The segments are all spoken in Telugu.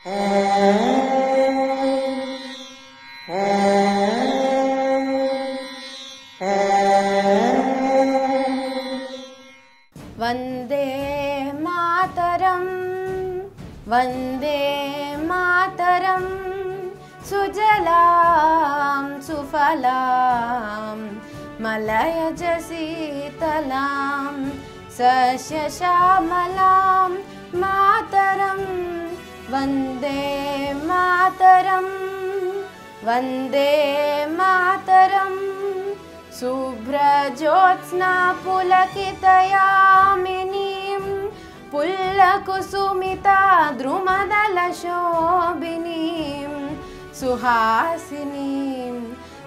वन्दे मातरं वन्दे मातरं सुजलां सुफलां मलयज शीतलां सस्यश्यामलां मातरं वन्दे मातरं वन्दे मातरम् शुभ्रज्योत्स्ना पुलकितयामिनीं पुल्लकुसुमिता द्रुमदलशोभिनीं सुहासिनीं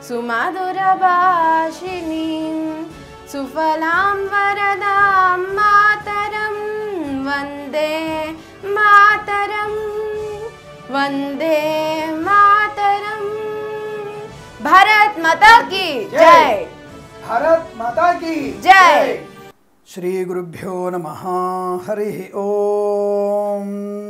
सुमधुरभाषिणीं सुफलां वरदां मातरं वन्दे मातरं वन्दे मातरम् भारत माता की जय భారత్ మాతా కీ జై. శ్రీ గురుభ్యో నమ హరి ఓం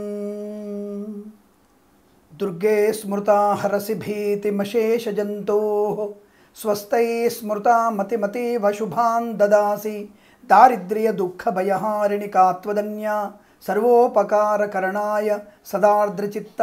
దుర్గే స్మృతా హరసి భీతిమశేష జంతో స్వస్థై స్మృతా మతిమతీవ శుభాన్ దదాసి దారిద్ర్య దుఃఖ భయహారిణి కాత్వదన్య సర్వోపకారకరణాయ సదార్ద్రచిత్త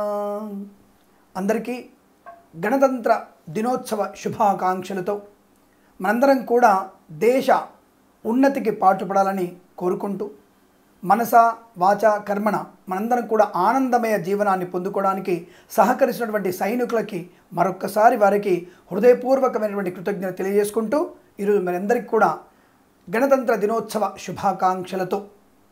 అందరికీ గణతంత్ర దినోత్సవ శుభాకాంక్షలతో మనందరం కూడా దేశ ఉన్నతికి పాటుపడాలని కోరుకుంటూ మనస వాచ కర్మణ మనందరం కూడా ఆనందమయ జీవనాన్ని పొందుకోవడానికి సహకరిస్తున్నటువంటి సైనికులకి మరొక్కసారి వారికి హృదయపూర్వకమైనటువంటి కృతజ్ఞత తెలియజేసుకుంటూ ఈరోజు మనందరికీ కూడా గణతంత్ర దినోత్సవ శుభాకాంక్షలతో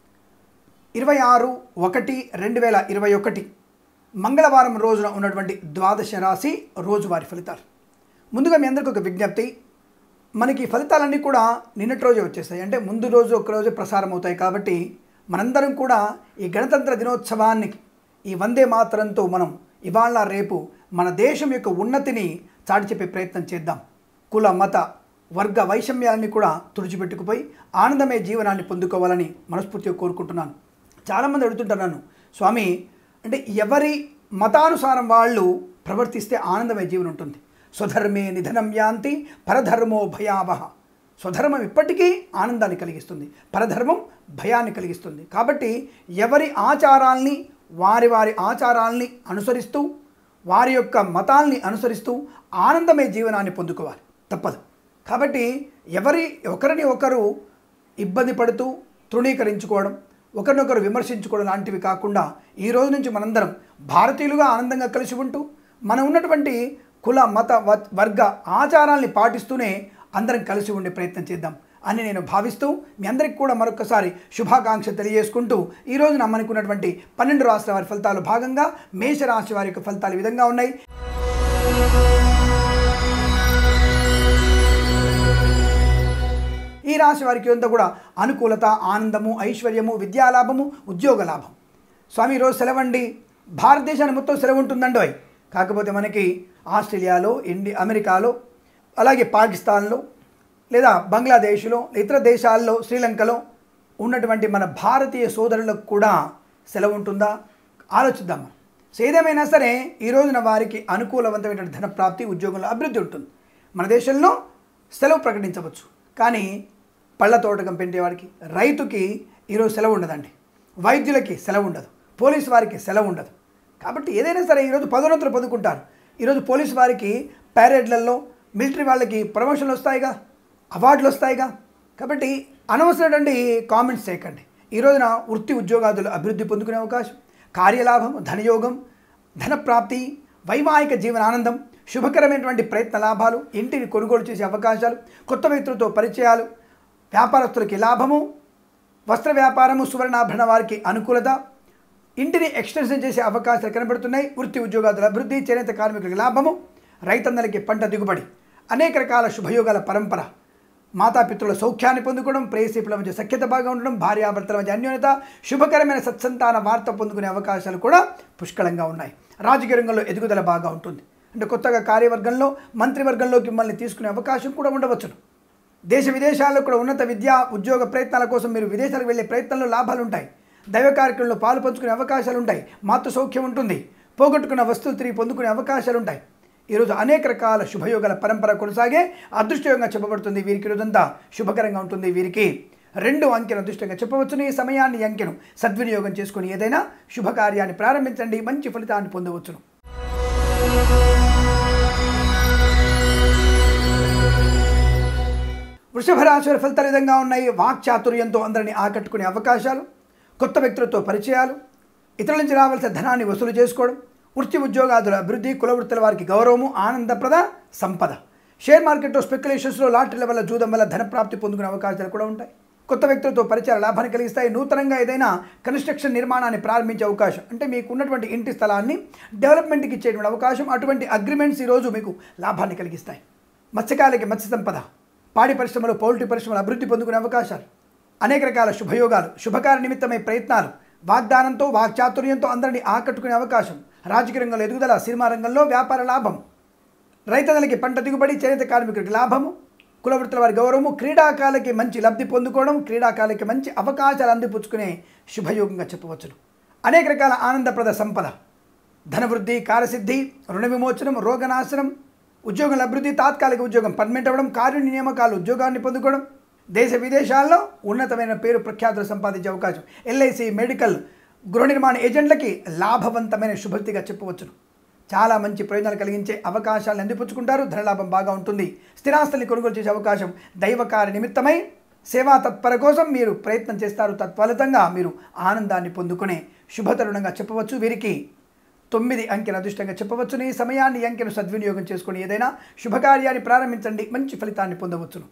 ఇరవై ఆరు ఒకటి రెండు వేల ఇరవై ఒకటి మంగళవారం రోజున ఉన్నటువంటి ద్వాదశ రాశి రోజువారి ఫలితాలు ముందుగా మీ అందరికీ ఒక విజ్ఞప్తి మనకి ఈ ఫలితాలన్నీ కూడా నిన్నటి రోజే వచ్చేస్తాయి అంటే ముందు రోజు ఒక రోజు ప్రసారం అవుతాయి కాబట్టి మనందరం కూడా ఈ గణతంత్ర దినోత్సవాన్ని ఈ వందే మాతరంతో మనం ఇవాళ రేపు మన దేశం యొక్క ఉన్నతిని చాటి చెప్పే ప్రయత్నం చేద్దాం కుల మత వర్గ వైషమ్యాలని కూడా తుడిచిపెట్టుకుపోయి ఆనందమే జీవనాన్ని పొందుకోవాలని మనస్ఫూర్తిగా కోరుకుంటున్నాను చాలామంది అడుగుతుంటారు నన్ను స్వామి అంటే ఎవరి మతానుసారం వాళ్ళు ప్రవర్తిస్తే ఆనందమే జీవనం ఉంటుంది స్వధర్మే నిధనం యాంతి పరధర్మో భయావహ స్వధర్మం ఇప్పటికీ ఆనందాన్ని కలిగిస్తుంది పరధర్మం భయాన్ని కలిగిస్తుంది కాబట్టి ఎవరి ఆచారాల్ని వారి వారి ఆచారాల్ని అనుసరిస్తూ వారి యొక్క మతాల్ని అనుసరిస్తూ ఆనందమే జీవనాన్ని పొందుకోవాలి తప్పదు కాబట్టి ఎవరి ఒకరిని ఒకరు ఇబ్బంది పడుతూ తృణీకరించుకోవడం ఒకరినొకరు విమర్శించుకోవడం లాంటివి కాకుండా ఈ రోజు నుంచి మనందరం భారతీయులుగా ఆనందంగా కలిసి ఉంటూ మనం ఉన్నటువంటి కుల మత వ- వర్గ ఆచారాల్ని పాటిస్తూనే అందరం కలిసి ఉండే ప్రయత్నం చేద్దాం అని నేను భావిస్తూ మీ అందరికీ కూడా మరొకసారి శుభాకాంక్ష తెలియజేసుకుంటూ ఈ రోజున మనకున్నటువంటి పన్నెండు రాష్ట్రాల వారి ఫలితాలు భాగంగా మేషరాశి వారి యొక్క ఫలితాలు ఈ విధంగా ఉన్నాయి ఈ రాశి వారికి అంతా కూడా అనుకూలత ఆనందము ఐశ్వర్యము విద్యాలాభము ఉద్యోగ లాభం స్వామి ఈరోజు సెలవండి భారతదేశాన్ని మొత్తం సెలవు ఉంటుందండి అవి కాకపోతే మనకి ఆస్ట్రేలియాలో ఇండి అమెరికాలో అలాగే పాకిస్తాన్లో లేదా బంగ్లాదేశ్లో ఇతర దేశాల్లో శ్రీలంకలో ఉన్నటువంటి మన భారతీయ సోదరులకు కూడా సెలవు ఉంటుందా ఆలోచిద్దాం మనం సో ఏదేమైనా సరే ఈ రోజున వారికి అనుకూలవంతమైన ధన ప్రాప్తి ఉద్యోగంలో అభివృద్ధి ఉంటుంది మన దేశంలో సెలవు ప్రకటించవచ్చు కానీ పళ్ళ తోటకం పెంచేవాడికి రైతుకి ఈరోజు సెలవు ఉండదండి వైద్యులకి సెలవు ఉండదు పోలీసు వారికి సెలవు ఉండదు కాబట్టి ఏదైనా సరే ఈరోజు పదోన్నతులు పొందుకుంటారు ఈరోజు పోలీసు వారికి ప్యారేడ్లలో మిలిటరీ వాళ్ళకి ప్రమోషన్లు వస్తాయిగా అవార్డులు వస్తాయిగా కాబట్టి అనవసరమైనటువంటి కామెంట్స్ చేయకండి ఈ రోజున వృత్తి ఉద్యోగాదులు అభివృద్ధి పొందుకునే అవకాశం కార్యలాభం ధనయోగం ధనప్రాప్తి వైవాహిక జీవనానందం శుభకరమైనటువంటి ప్రయత్న లాభాలు ఇంటిని కొనుగోలు చేసే అవకాశాలు కొత్త వ్యక్తులతో పరిచయాలు వ్యాపారస్తులకి లాభము వస్త్ర వ్యాపారము సువర్ణాభరణ వారికి అనుకూలత ఇంటిని ఎక్స్టెన్షన్ చేసే అవకాశాలు కనబడుతున్నాయి వృత్తి ఉద్యోగాదుల అభివృద్ధి చేనేత కార్మికులకు లాభము రైతన్నలకి పంట దిగుబడి అనేక రకాల శుభయోగాల పరంపర మాతాపితృల సౌఖ్యాన్ని పొందుకోవడం ప్రేయసీపుల మధ్య సఖ్యత బాగా ఉండడం భార్యాభర్తల మధ్య అన్యోన్యత శుభకరమైన సత్సంతాన వార్త పొందుకునే అవకాశాలు కూడా పుష్కలంగా ఉన్నాయి రాజకీయ రంగంలో ఎదుగుదల బాగా ఉంటుంది అంటే కొత్తగా కార్యవర్గంలో మంత్రివర్గంలోకి మిమ్మల్ని తీసుకునే అవకాశం కూడా ఉండవచ్చును దేశ విదేశాల్లో కూడా ఉన్నత విద్యా ఉద్యోగ ప్రయత్నాల కోసం మీరు విదేశాలకు వెళ్ళే ప్రయత్నంలో లాభాలు ఉంటాయి దైవ కార్యక్రమంలో పాలు పంచుకునే అవకాశాలు ఉంటాయి మాతృ సౌఖ్యం ఉంటుంది పోగొట్టుకున్న వస్తువులు తిరిగి పొందుకునే అవకాశాలు ఉంటాయి ఈరోజు అనేక రకాల శుభయోగాల పరంపర కొనసాగే అదృష్టయోగంగా చెప్పబడుతుంది వీరికి రోజంతా శుభకరంగా ఉంటుంది వీరికి రెండు అంకెను అదృష్టంగా చెప్పవచ్చును ఈ సమయాన్ని ఈ అంకెను సద్వినియోగం చేసుకుని ఏదైనా శుభకార్యాన్ని ప్రారంభించండి మంచి ఫలితాన్ని పొందవచ్చును వృషభ రాశి వారి ఫలితాలు ఈ విధంగా ఉన్నాయి వాక్చాతుర్యంతో అందరిని ఆకట్టుకునే అవకాశాలు కొత్త వ్యక్తులతో పరిచయాలు ఇతరుల నుంచి రావాల్సిన ధనాన్ని వసూలు చేసుకోవడం వృత్తి ఉద్యోగాదుల అభివృద్ధి కుల వృత్తుల వారికి గౌరవము ఆనందప్రద సంపద షేర్ మార్కెట్లో స్పెక్యులేషన్స్లో లాటరీల వల్ల జూదం వల్ల ధన ప్రాప్తి పొందుకునే అవకాశాలు కూడా ఉంటాయి కొత్త వ్యక్తులతో పరిచయాలు లాభాన్ని కలిగిస్తాయి నూతనంగా ఏదైనా కన్స్ట్రక్షన్ నిర్మాణాన్ని ప్రారంభించే అవకాశం అంటే మీకు ఉన్నటువంటి ఇంటి స్థలాన్ని డెవలప్మెంట్కి ఇచ్చేటువంటి అవకాశం అటువంటి అగ్రిమెంట్స్ ఈరోజు మీకు లాభాన్ని కలిగిస్తాయి మత్స్యకాలకి మత్స్య సంపద పాడి పరిశ్రమలు పౌల్ట్రీ పరిశ్రమలు అభివృద్ధి పొందుకునే అవకాశాలు అనేక రకాల శుభయోగాలు శుభకార్య నిమిత్తమై ప్రయత్నాలు వాగ్దానంతో వాక్చాతుర్యంతో అందరినీ ఆకట్టుకునే అవకాశం రాజకీయ రంగంలో ఎదుగుదల సినిమా రంగంలో వ్యాపార లాభం రైతన్నలకి పంట దిగుబడి చేనేత కార్మికుడికి లాభము కులవృత్తుల వారి గౌరవము క్రీడాకాలకి మంచి లబ్ధి పొందుకోవడం క్రీడాకాలకి మంచి అవకాశాలు అందిపుచ్చుకునే శుభయోగంగా చెప్పవచ్చును అనేక రకాల ఆనందప్రద సంపద ధనవృద్ధి కార్యసిద్ధి రుణ విమోచనం రోగనాశనం ఉద్యోగం అభివృద్ధి తాత్కాలిక ఉద్యోగం పర్మనెంట్ అవ్వడం కార్య నియామకాలు ఉద్యోగాన్ని పొందుకోవడం దేశ విదేశాల్లో ఉన్నతమైన పేరు ప్రఖ్యాతులు సంపాదించే అవకాశం ఎల్ఐసి మెడికల్ గృహ నిర్మాణ ఏజెంట్లకి లాభవంతమైన శుభతిగా చెప్పవచ్చును చాలా మంచి ప్రయోజనాలు కలిగించే అవకాశాలను అందిపుచ్చుకుంటారు ధనలాభం బాగా ఉంటుంది స్థిరాస్తుల్ని కొనుగోలు చేసే అవకాశం దైవకార్య నిమిత్తమై సేవా తత్పర కోసం మీరు ప్రయత్నం చేస్తారు తత్ఫలితంగా మీరు ఆనందాన్ని పొందుకునే శుభతరుణంగా చెప్పవచ్చు వీరికి తొమ్మిది అంకెను అదృష్టంగా చెప్పవచ్చును ఈ సమయాన్ని ఈ అంకెను సద్వినియోగం చేసుకుని ఏదైనా శుభకార్యాన్ని ప్రారంభించండి మంచి ఫలితాన్ని పొందవచ్చును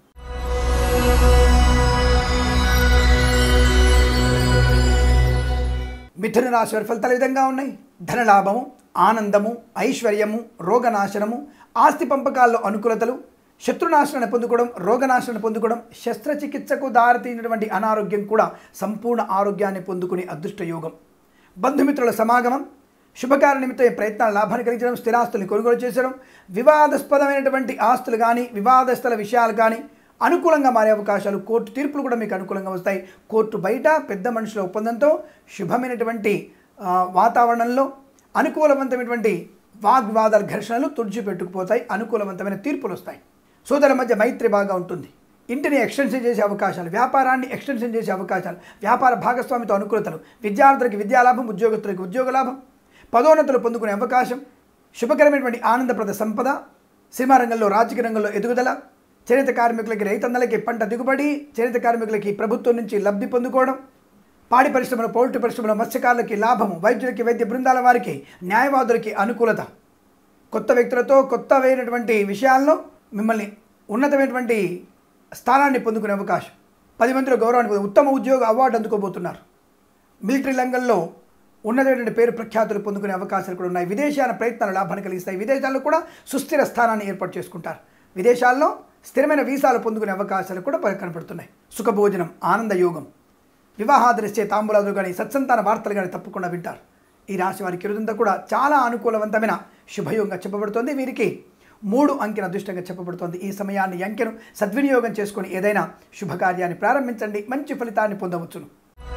మిథున రాశి వారి ఫలితాలు ఈ విధంగా ఉన్నాయి ధనలాభము ఆనందము ఐశ్వర్యము రోగనాశనము ఆస్తి పంపకాల్లో అనుకూలతలు శత్రునాశనాన్ని పొందుకోవడం రోగనాశనాన్ని పొందుకోవడం శస్త్రచికిత్సకు దారితీసినటువంటి అనారోగ్యం కూడా సంపూర్ణ ఆరోగ్యాన్ని పొందుకునే అదృష్ట యోగం బంధుమిత్రుల సమాగమం శుభకార్య నిమిత్తం ప్రయత్నాలు లాభాన్ని కలిగించడం స్థిరాస్తుల్ని కొనుగోలు చేసడం వివాదాస్పదమైనటువంటి ఆస్తులు కానీ వివాదస్తుల విషయాలు కానీ అనుకూలంగా మారే అవకాశాలు కోర్టు తీర్పులు కూడా మీకు అనుకూలంగా వస్తాయి కోర్టు బయట పెద్ద మనుషుల ఒప్పందంతో శుభమైనటువంటి ఆ, వాతావరణంలో అనుకూలవంతమైనటువంటి వాగ్వివాదాల ఘర్షణలు తుడిచిపెట్టుకుపోతాయి అనుకూలవంతమైన తీర్పులు వస్తాయి సోదరుల మధ్య మైత్రి బాగా ఉంటుంది ఇంటిని ఎక్స్టెన్షన్ చేసే అవకాశాలు వ్యాపారాన్ని ఎక్స్టెన్షన్ చేసే అవకాశాలు వ్యాపార భాగస్వామితో అనుకూలతలు విద్యార్థులకు విద్యాలాభం ఉద్యోగస్తులకు ఉద్యోగ లాభం పదోన్నతులు పొందుకునే అవకాశం శుభకరమైనటువంటి ఆనందప్రద సంపద సినిమా రంగంలో రాజకీయ రంగంలో ఎదుగుదల చేనేత కార్మికులకి రైతన్నలకి పంట దిగుబడి చేనేత కార్మికులకి ప్రభుత్వం నుంచి లబ్ధి పొందుకోవడం పాడి పరిశ్రమలు పౌల్ట్రీ పరిశ్రమలు మత్స్యకారులకి లాభము వైద్యులకి వైద్య బృందాల వారికి న్యాయవాదులకి అనుకూలత కొత్త వ్యక్తులతో కొత్తవైనటువంటి విషయాల్లో మిమ్మల్ని ఉన్నతమైనటువంటి స్థానాన్ని పొందుకునే అవకాశం పది మందిలో గౌరవాన్ని పొందు- ఉత్తమ ఉద్యోగ అవార్డు అందుకోబోతున్నారు మిలిటరీ రంగంలో ఉన్నతమైనటువంటి పేరు ప్రఖ్యాతులు పొందుకునే అవకాశాలు కూడా ఉన్నాయి విదేశాల ప్రయత్నాలు లాభాన్ని కలిగిస్తాయి విదేశాల్లో కూడా సుస్థిర స్థానాన్ని ఏర్పాటు చేసుకుంటారు విదేశాల్లో స్థిరమైన వీసాలు పొందుకునే అవకాశాలు కూడా ప- కనపడుతున్నాయి సుఖభోజనం ఆనంద యోగం వివాహాదరిస్తే తాంబూలాదులు కానీ సత్సంతాన వార్తలు కానీ తప్పకుండా వింటారు ఈ రాశి వారికి ఇరుదంతా కూడా చాలా అనుకూలవంతమైన శుభయోగంగా చెప్పబడుతోంది వీరికి మూడు అంకెన అదృష్టంగా చెప్పబడుతోంది ఈ సమయాన్ని ఈ అంకెను సద్వినియోగం చేసుకొని ఏదైనా శుభకార్యాన్ని ప్రారంభించండి మంచి ఫలితాన్ని పొందవచ్చును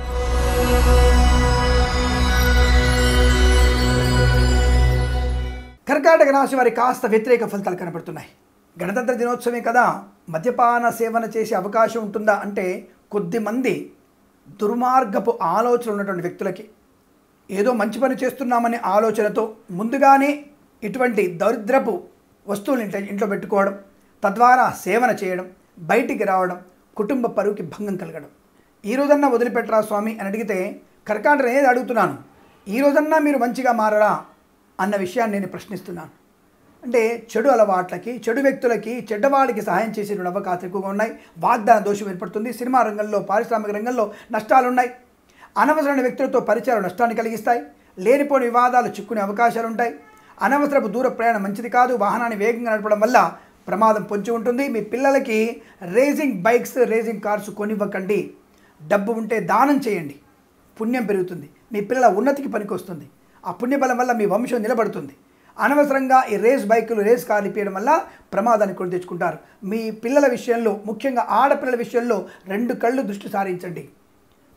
కర్కాటక రాశి వారి కాస్త వ్యతిరేక ఫలితాలు కనబడుతున్నాయి గణతంత్ర దినోత్సవమే కదా మద్యపాన సేవన చేసే అవకాశం ఉంటుందా అంటే కొద్దిమంది దుర్మార్గపు ఆలోచన ఉన్నటువంటి వ్యక్తులకి ఏదో మంచి పని చేస్తున్నామనే ఆలోచనతో ముందుగానే ఇటువంటి దరిద్రపు వస్తువులు ఇంట్లో ఇంట్లో పెట్టుకోవడం తద్వారా సేవన చేయడం బయటికి రావడం కుటుంబ పరువుకి భంగం కలగడం ఈ రోజన్నా వదిలిపెట్టరా స్వామి అని అడిగితే కర్కాటక ఏది అడుగుతున్నాను ఈ రోజన్నా మీరు మంచిగా మారరా అన్న విషయాన్ని నేను ప్రశ్నిస్తున్నాను అంటే చెడు అలవాట్లకి చెడు వ్యక్తులకి చెడ్డవాళ్ళకి సహాయం చేసే అవకాశాలు ఎక్కువగా ఉన్నాయి వాగ్దాన దోషం ఏర్పడుతుంది సినిమా రంగంలో పారిశ్రామిక రంగంలో నష్టాలు ఉన్నాయి అనవసరమైన వ్యక్తులతో పరిచయాలు నష్టాన్ని కలిగిస్తాయి లేనిపోని వివాదాలు చిక్కునే అవకాశాలు ఉంటాయి అనవసరపు దూర ప్రయాణం మంచిది కాదు వాహనాన్ని వేగంగా నడపడం వల్ల ప్రమాదం పొంచి ఉంటుంది మీ పిల్లలకి రేసింగ్ బైక్స్ రేసింగ్ కార్స్ కొనివ్వకండి డబ్బు ఉంటే దానం చేయండి పుణ్యం పెరుగుతుంది మీ పిల్లల ఉన్నతికి పనికొస్తుంది ఆ పుణ్యబలం వల్ల మీ వంశం నిలబడుతుంది అనవసరంగా ఈ రేస్ బైకులు రేస్ కార్లు ఇప్పించడం వల్ల ప్రమాదాన్ని కొని తెచ్చుకుంటారు మీ పిల్లల విషయంలో ముఖ్యంగా ఆడపిల్లల విషయంలో రెండు కళ్ళు దృష్టి సారించండి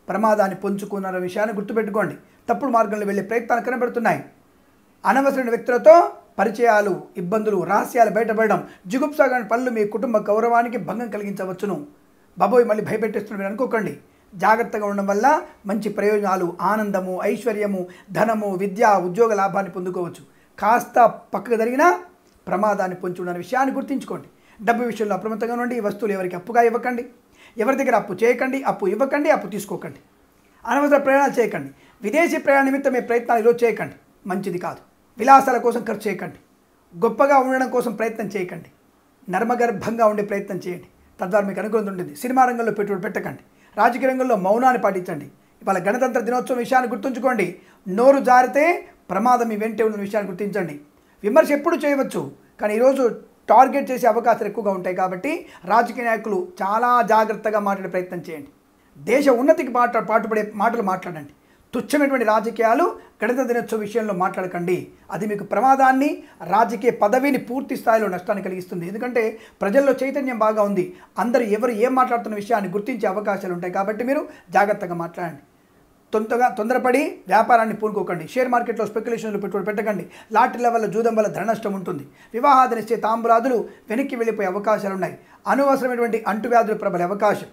ప్రమాదాన్ని పొంచుకున్న విషయాన్ని గుర్తుపెట్టుకోండి తప్పుడు మార్గంలో వెళ్ళే ప్రయత్నాలు కనబడుతున్నాయి అనవసరమైన వ్యక్తులతో పరిచయాలు ఇబ్బందులు రహస్యాలు బయటపడడం జిగుప్సాగాని పనులు మీ కుటుంబ గౌరవానికి భంగం కలిగించవచ్చును బాబోయ్ మళ్ళీ భయపెట్టేస్తున్నారు మీరు అనుకోకండి జాగ్రత్తగా ఉండడం వల్ల మంచి ప్రయోజనాలు ఆనందము ఐశ్వర్యము ధనము విద్య ఉద్యోగ లాభాన్ని పొందుకోవచ్చు కాస్త పక్కకు జరిగినా ప్రమాదాన్ని పొంచి ఉన్న విషయాన్ని గుర్తుంచుకోండి డబ్బు విషయంలో అప్రమత్తంగా ఉండి ఈ వస్తువులు ఎవరికి అప్పుగా ఇవ్వకండి ఎవరి దగ్గర అప్పు చేయకండి అప్పు ఇవ్వకండి అప్పు తీసుకోకండి అనవసర ప్రయాణాలు చేయకండి విదేశీ ప్రయాణ నిమిత్తం మీ ప్రయత్నాలు ఈరోజు చేయకండి మంచిది కాదు విలాసాల కోసం ఖర్చు చేయకండి గొప్పగా ఉండడం కోసం ప్రయత్నం చేయకండి నర్మగర్భంగా ఉండే ప్రయత్నం చేయండి తద్వారా మీకు అనుకూలత ఉంటుంది సినిమా రంగంలో పెట్టుబడి పెట్టకండి రాజకీయ రంగంలో మౌనాన్ని పాటించండి ఇవాళ గణతంత్ర దినోత్సవం విషయాన్ని గుర్తుంచుకోండి నోరు జారితే ప్రమాదం మీ వెంటే ఉన్న విషయాన్ని గుర్తించండి విమర్శ ఎప్పుడు చేయవచ్చు కానీ ఈరోజు టార్గెట్ చేసే అవకాశాలు ఎక్కువగా ఉంటాయి కాబట్టి రాజకీయ నాయకులు చాలా జాగ్రత్తగా మాట్లాడే ప్రయత్నం చేయండి దేశ ఉన్నతికి పాట పాటుపడే మాటలు మాట్లాడండి తుచ్చమైనటువంటి రాజకీయాలు గణతంత్ర దినోత్సవ విషయంలో మాట్లాడకండి అది మీకు ప్రమాదాన్ని రాజకీయ పదవిని పూర్తి స్థాయిలో నష్టాన్ని కలిగిస్తుంది ఎందుకంటే ప్రజల్లో చైతన్యం బాగా ఉంది అందరూ ఎవరు ఏం మాట్లాడుతున్న విషయాన్ని గుర్తించే అవకాశాలు ఉంటాయి కాబట్టి మీరు జాగ్రత్తగా మాట్లాడండి తొందరగా తొందరపడి వ్యాపారాన్ని పూనుకోకండి షేర్ మార్కెట్లో స్పెక్యులేషన్లు పెట్టుబడి పెట్టకండి లాటరీల వల్ల జూదం వల్ల ధన నష్టం ఉంటుంది వివాహాదనిచ్చే తాంబులాదులు వెనక్కి వెళ్ళిపోయే అవకాశాలు ఉన్నాయి అనవసరమైనటువంటి అంటువ్యాధులు ప్రబలే అవకాశం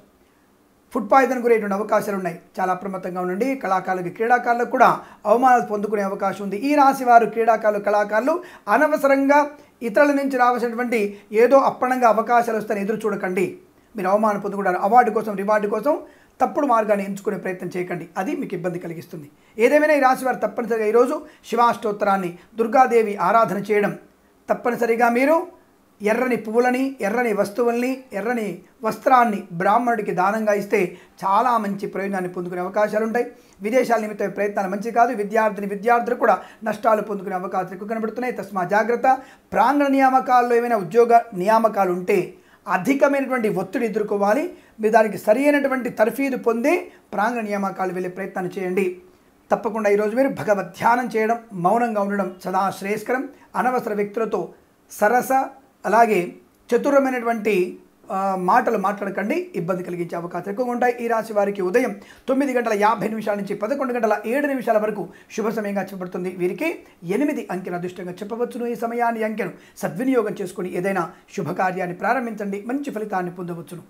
ఫుడ్ పాయిజన్ గురేటువంటి అవకాశాలు ఉన్నాయి చాలా అప్రమత్తంగా ఉండండి కళాకారులకి క్రీడాకారులకు కూడా అవమానాలు పొందుకునే అవకాశం ఉంది ఈ రాశి వారు క్రీడాకారులు కళాకారులు అనవసరంగా ఇతరుల నుంచి రావాల్సినటువంటి ఏదో అప్పణంగా అవకాశాలు వస్తాయని ఎదురు చూడకండి మీరు అవమానం పొందుకుంటారు అవార్డు కోసం రివార్డు కోసం తప్పుడు మార్గాన్ని ఎంచుకునే ప్రయత్నం చేయకండి అది మీకు ఇబ్బంది కలిగిస్తుంది ఏదేమైనా ఈ రాశి వారు తప్పనిసరిగా ఈరోజు శివాష్టోత్తరాన్ని దుర్గాదేవి ఆరాధన చేయడం తప్పనిసరిగా మీరు ఎర్రని పువ్వులని ఎర్రని వస్తువుల్ని ఎర్రని వస్త్రాన్ని బ్రాహ్మణుడికి దానంగా ఇస్తే చాలా మంచి ప్రయోజనాన్ని పొందుకునే అవకాశాలు ఉంటాయి విదేశాల నిమిత్తం ప్రయత్నాలు మంచి కాదు విద్యార్థిని విద్యార్థులు కూడా నష్టాలు పొందుకునే అవకాశాలు ఎక్కువ కనబడుతున్నాయి తస్మా జాగ్రత్త ప్రాంగణ నియామకాల్లో ఏమైనా ఉద్యోగ నియామకాలు ఉంటే అధికమైనటువంటి ఒత్తిడి ఎదుర్కోవాలి మీరు దానికి సరి అయినటువంటి తర్ఫీదు పొంది ప్రాంగణ నియామకాలు వెళ్ళే ప్రయత్నాన్ని చేయండి తప్పకుండా ఈరోజు మీరు భగవద్ ధ్యానం చేయడం మౌనంగా ఉండడం సదా శ్రేయస్కరం అనవసర వ్యక్తులతో సరస అలాగే చతురమైనటువంటి ఆ, మాటలు మాట్లాడకండి ఇబ్బంది కలిగించే అవకాశాలు ఎక్కువగా ఉంటాయి ఈ రాశి వారికి ఉదయం తొమ్మిది గంటల యాభై నిమిషాల నుంచి పదకొండు గంటల ఏడు నిమిషాల వరకు శుభ సమయంగా చెప్పబడుతుంది వీరికి ఎనిమిది అంకెను అదృష్టంగా చెప్పవచ్చును ఈ సమయాన్ని అంకెను సద్వినియోగం చేసుకుని ఏదైనా శుభకార్యాన్ని ప్రారంభించండి మంచి ఫలితాన్ని పొందవచ్చును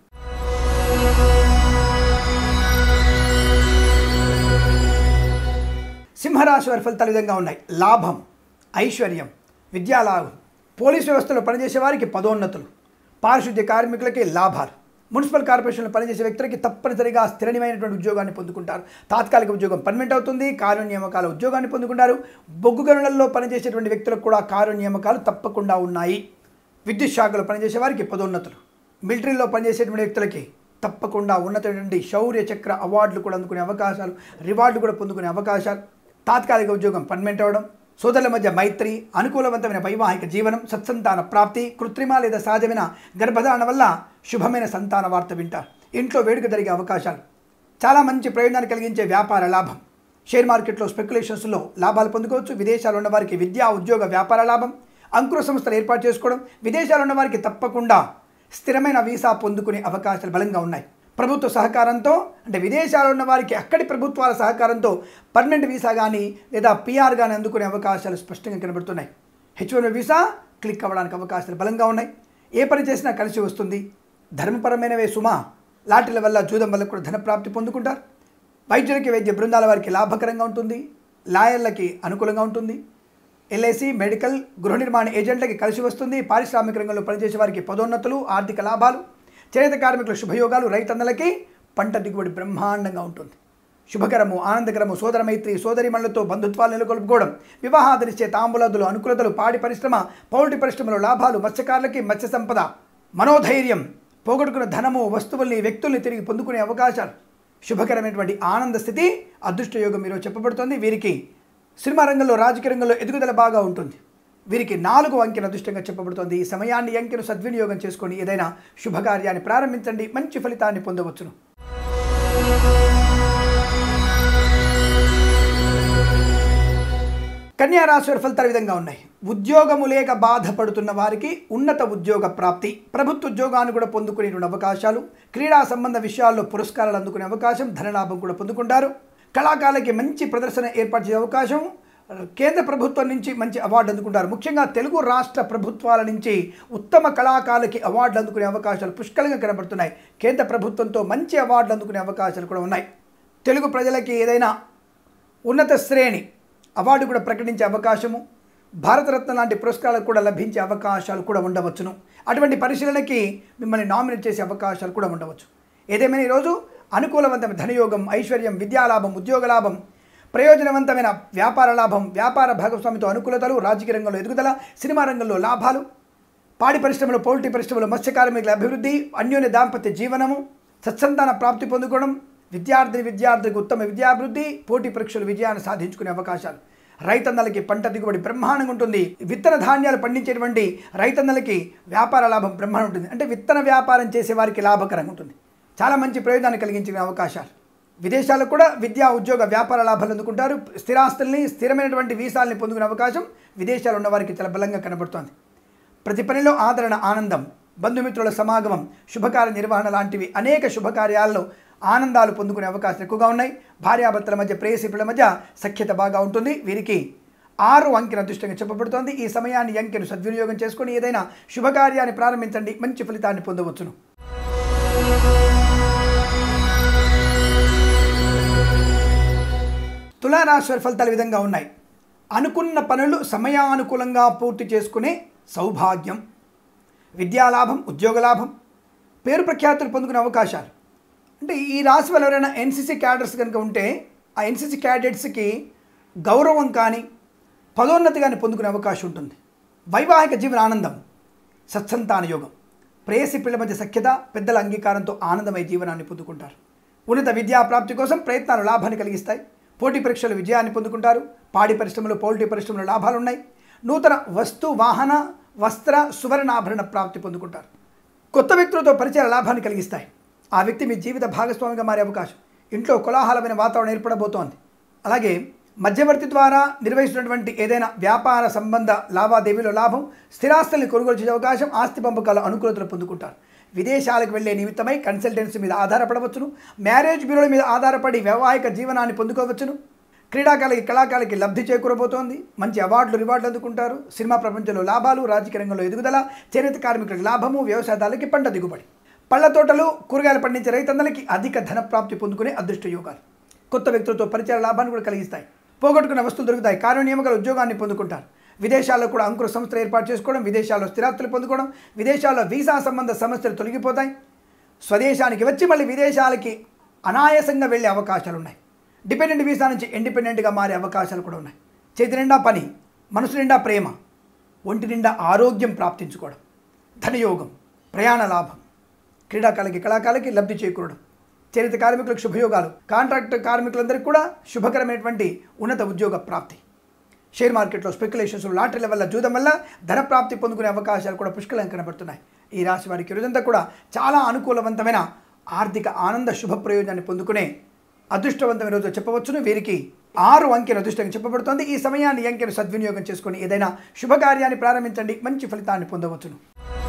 సింహరాశి వారి ఫలితాలు ఈ విధంగా ఉన్నాయి లాభం ఐశ్వర్యం విద్యాలాభం పోలీస్ వ్యవస్థలో పనిచేసే వారికి పదోన్నతులు పారిశుద్ధ్య కార్మికులకి లాభాలు మున్సిపల్ కార్పొరేషన్లో పనిచేసే వ్యక్తులకి తప్పనిసరిగా స్థిరమైనటువంటి ఉద్యోగాన్ని పొందుకుంటారు తాత్కాలిక ఉద్యోగం పర్మనెంట్ అవుతుంది కారు నియామకాల ఉద్యోగాన్ని పొందుకుంటారు బొగ్గు గనులలో పనిచేసేటువంటి వ్యక్తులకు కూడా కారు నియామకాలు తప్పకుండా ఉన్నాయి విద్యుత్ శాఖలో పనిచేసే వారికి పదోన్నతులు మిలిటరీలో పనిచేసేటువంటి వ్యక్తులకి తప్పకుండా ఉన్నతమైనటువంటి శౌర్య చక్ర అవార్డులు కూడా అందుకునే అవకాశాలు రివార్డులు కూడా పొందుకునే అవకాశాలు తాత్కాలిక ఉద్యోగం పర్మనెంట్ అవ్వడం సోదరుల మధ్య మైత్రి అనుకూలవంతమైన వైవాహిక జీవనం సత్సంతాన ప్రాప్తి కృత్రిమ లేదా సహజమైన గర్భధారణ వల్ల శుభమైన సంతాన వార్త వింటారు ఇంట్లో వేడుక జరిగే అవకాశాలు చాలా మంచి ప్రయోజనాన్ని కలిగించే వ్యాపార లాభం షేర్ మార్కెట్లో స్పెక్యులేషన్స్లో లాభాలు పొందుకోవచ్చు విదేశాల్లో ఉన్న వారికి విద్యా ఉద్యోగ వ్యాపార లాభం అంకుర సంస్థలు ఏర్పాటు చేసుకోవడం విదేశాల్లో ఉన్న వారికి తప్పకుండా స్థిరమైన వీసా పొందుకునే అవకాశాలు బలంగా ఉన్నాయి ప్రభుత్వ సహకారంతో అంటే విదేశాల్లో ఉన్న వారికి అక్కడి ప్రభుత్వాల సహకారంతో పర్మనెంట్ వీసా కానీ లేదా పిఆర్ కానీ అందుకునే అవకాశాలు స్పష్టంగా కనబడుతున్నాయి హెచ్ వన్ వీసా క్లిక్ అవ్వడానికి అవకాశాలు బలంగా ఉన్నాయి ఏ పని చేసినా కలిసి వస్తుంది ధర్మపరమైనవే సుమా లాటరీల వల్ల జూదం వల్ల కూడా ధన ప్రాప్తి పొందుకుంటారు వైద్యులకి వైద్య బృందాల వారికి లాభకరంగా ఉంటుంది లాయర్లకి అనుకూలంగా ఉంటుంది ఎల్ఐసి మెడికల్ గృహ నిర్మాణ ఏజెంట్లకి కలిసి వస్తుంది పారిశ్రామిక రంగంలో పనిచేసే వారికి పదోన్నతులు ఆర్థిక లాభాలు చేనేత కార్మికుల శుభయోగాలు రైతన్నలకి పంట దిగుబడి బ్రహ్మాండంగా ఉంటుంది శుభకరము ఆనందకరము సోదర మైత్రి సోదరిమణులతో బంధుత్వాలు నెలకొల్పుకోవడం వివాహాదనిచ్చే తాంబూలదులు అనుకూలతలు పాడి పరిశ్రమ పౌల్ట్రీ పరిశ్రమలో లాభాలు మత్స్యకారులకి మత్స్య సంపద మనోధైర్యం పోగొట్టుకున్న ధనము వస్తువుల్ని వ్యక్తుల్ని తిరిగి పొందుకునే అవకాశాలు శుభకరమైనటువంటి ఆనంద స్థితి అదృష్ట యోగం మీరు చెప్పబడుతోంది వీరికి సినిమా రంగంలో రాజకీయ రంగంలో ఎదుగుదల బాగా ఉంటుంది వీరికి నాలుగు అంకెను అదృష్టంగా చెప్పబడుతోంది ఈ సమయాన్ని ఈ అంకెను సద్వినియోగం చేసుకొని ఏదైనా శుభకార్యాన్ని ప్రారంభించండి మంచి ఫలితాన్ని పొందవచ్చును కన్యా రాశి వారి ఫలితాలు ఈ విధంగా ఉన్నాయి ఉద్యోగము లేక బాధపడుతున్న వారికి ఉన్నత ఉద్యోగ ప్రాప్తి ప్రభుత్వ ఉద్యోగాన్ని కూడా పొందుకునేటువంటి అవకాశాలు క్రీడా సంబంధ విషయాల్లో పురస్కారాలు అందుకునే అవకాశం ధనలాభం కూడా పొందుకుంటారు కళాకారులకి మంచి ప్రదర్శన ఏర్పాటు చేసే అవకాశం కేంద్ర ప్రభుత్వం నుంచి మంచి అవార్డు అందుకుంటారు ముఖ్యంగా తెలుగు రాష్ట్ర ప్రభుత్వాల నుంచి ఉత్తమ కళాకారులకి అవార్డులు అందుకునే అవకాశాలు పుష్కలంగా కనబడుతున్నాయి కేంద్ర ప్రభుత్వంతో మంచి అవార్డులు అందుకునే అవకాశాలు కూడా ఉన్నాయి తెలుగు ప్రజలకి ఏదైనా ఉన్నత శ్రేణి అవార్డు కూడా ప్రకటించే అవకాశము భారతరత్న లాంటి పురస్కారాలు కూడా లభించే అవకాశాలు కూడా ఉండవచ్చును అటువంటి పరిశీలనకి మిమ్మల్ని నామినేట్ చేసే అవకాశాలు కూడా ఉండవచ్చు ఏదేమైనా ఈరోజు అనుకూలవంతమైన ధనయోగం ఐశ్వర్యం విద్యాలాభం ఉద్యోగ లాభం ప్రయోజనవంతమైన వ్యాపార లాభం వ్యాపార భాగస్వామితో అనుకూలతలు రాజకీయ రంగంలో ఎదుగుదల సినిమా రంగంలో లాభాలు పాడి పరిశ్రమలో పౌల్ట్రీ పరిశ్రమలో మత్స్య కార్మికుల అభివృద్ధి అన్యోన్య దాంపత్య జీవనము సత్సంతాన ప్రాప్తి పొందుకోవడం విద్యార్థిని విద్యార్థికి ఉత్తమ విద్యాభివృద్ధి పోటీ పరీక్షలు విజయాన్ని సాధించుకునే అవకాశాలు రైతన్నలకి పంట దిగుబడి బ్రహ్మాండంగా ఉంటుంది విత్తన ధాన్యాలు పండించేటువంటి రైతన్నలకి వ్యాపార లాభం బ్రహ్మాండం ఉంటుంది అంటే విత్తన వ్యాపారం చేసే వారికి లాభకరంగా ఉంటుంది చాలా మంచి ప్రయోజనాన్ని కలిగించిన అవకాశాలు విదేశాలకు కూడా విద్యా ఉద్యోగ వ్యాపార లాభాలు అందుకుంటారు స్థిరాస్తుల్ని స్థిరమైనటువంటి వీసాల్ని పొందుకునే అవకాశం విదేశాలు ఉన్న వారికి చాలా బలంగా కనబడుతోంది ప్రతి పనిలో ఆదరణ ఆనందం బంధుమిత్రుల సమాగమం శుభకార్య నిర్వహణ లాంటివి అనేక శుభకార్యాల్లో ఆనందాలు పొందుకునే అవకాశాలు ఎక్కువగా ఉన్నాయి భార్యాభర్తల మధ్య ప్రేయసిపుల మధ్య సఖ్యత బాగా ఉంటుంది వీరికి ఆరు అంకెను అదృష్టంగా చెప్పబడుతోంది ఈ సమయాన్ని ఈ అంకెను సద్వినియోగం చేసుకొని ఏదైనా శుభకార్యాన్ని ప్రారంభించండి మంచి ఫలితాన్ని పొందవచ్చును తులారాశి వారి ఫలితాలు ఈ విధంగా ఉన్నాయి అనుకున్న పనులు సమయానుకూలంగా పూర్తి చేసుకునే సౌభాగ్యం విద్యాలాభం ఉద్యోగ లాభం పేరు ప్రఖ్యాతులు పొందుకునే అవకాశాలు అంటే ఈ రాశి వల్ల ఎవరైనా ఎన్సీసీ క్యాడర్స్ కనుక ఉంటే ఆ ఎన్సీసీ క్యాడెట్స్కి గౌరవం కానీ పదోన్నతి కానీ పొందుకునే అవకాశం ఉంటుంది వైవాహిక జీవన ఆనందం సత్సంతాన యోగం ప్రేయసి పిల్లల మధ్య సఖ్యత పెద్దల అంగీకారంతో ఆనందమయ జీవనాన్ని పొందుకుంటారు ఉన్నత విద్యా ప్రాప్తి కోసం ప్రయత్నాలు లాభాన్ని కలిగిస్తాయి పోటీ పరీక్షలు విజయాన్ని పొందుకుంటారు పాడి పరిశ్రమలు పౌల్ట్రీ పరిశ్రమలు లాభాలు ఉన్నాయి నూతన వస్తు వాహన వస్త్ర సువర్ణాభరణ ప్రాప్తి పొందుకుంటారు కొత్త వ్యక్తులతో పరిచయ లాభాన్ని కలిగిస్తాయి ఆ వ్యక్తి మీ జీవిత భాగస్వామిగా మారే అవకాశం ఇంట్లో కోలాహలమైన వాతావరణం ఏర్పడబోతోంది అలాగే మధ్యవర్తి ద్వారా నిర్వహిస్తున్నటువంటి ఏదైనా వ్యాపార సంబంధ లావాదేవీలో లాభం స్థిరాస్తుల్ని కొనుగోలు చేసే అవకాశం ఆస్తి పంపకాల అనుకూలతలు పొందుకుంటారు విదేశాలకు వెళ్లే నిమిత్తమై కన్సల్టెన్సీ మీద ఆధారపడవచ్చును మ్యారేజ్ బ్యూరోల మీద ఆధారపడి వైవాహిక జీవనాన్ని పొందుకోవచ్చును క్రీడాకారులకి కళాకారులకి లబ్ధి చేకూరబోతోంది మంచి అవార్డులు రివార్డులు అందుకుంటారు సినిమా ప్రపంచంలో లాభాలు రాజకీయ రంగంలో ఎదుగుదల చేనేత కార్మికులకు లాభము వ్యవసాయదారులకి పంట దిగుబడి పళ్ళ తోటలు కూరగాయలు పండించే రైతన్నలకి అధిక ధన ప్రాప్తి పొందుకునే అదృష్ట యోగాలు కొత్త వ్యక్తులతో పరిచయ లాభాన్ని కూడా కలిగిస్తాయి పోగొట్టుకున్న వస్తువులు దొరుకుతాయి కార్యనియమగల ఉద్యోగాన్ని పొందుకుంటారు విదేశాల్లో కూడా అంకుర సంస్థలు ఏర్పాటు చేసుకోవడం విదేశాల్లో స్థిరాస్తులు పొందుకోవడం విదేశాల్లో వీసా సంబంధ సమస్యలు తొలగిపోతాయి స్వదేశానికి వచ్చి మళ్ళీ విదేశాలకి అనాయాసంగా వెళ్ళే అవకాశాలు ఉన్నాయి డిపెండెంట్ వీసా నుంచి ఇండిపెండెంట్గా మారే అవకాశాలు కూడా ఉన్నాయి చేతి నిండా పని మనసు నిండా ప్రేమ ఒంటి నిండా ఆరోగ్యం ప్రాప్తించుకోవడం ధనయోగం ప్రయాణ లాభం క్రీడాకారులకి కళాకారులకి లబ్ధి చేకూరడం చేనేత కార్మికులకు శుభయోగాలు కాంట్రాక్ట్ కార్మికులందరికీ కూడా శుభకరమైనటువంటి ఉన్నత ఉద్యోగ ప్రాప్తి షేర్ మార్కెట్లో స్పెక్యులేషన్స్ లాటరీల వల్ల జూదం వల్ల ధన ప్రాప్తి పొందుకునే అవకాశాలు కూడా పుష్కలంగా కనబడుతున్నాయి ఈ రాశి వారికి రోజంతా కూడా చాలా అనుకూలవంతమైన ఆర్థిక ఆనంద శుభ ప్రయోజనాన్ని పొందుకునే అదృష్టవంతమైన రోజు చెప్పవచ్చును వీరికి ఆరు అంకెను అదృష్టంగా చెప్పబడుతోంది ఈ సమయాన్ని ఈ అంకెను సద్వినియోగం చేసుకొని ఏదైనా శుభకార్యాన్ని ప్రారంభించండి మంచి ఫలితాన్ని పొందవచ్చును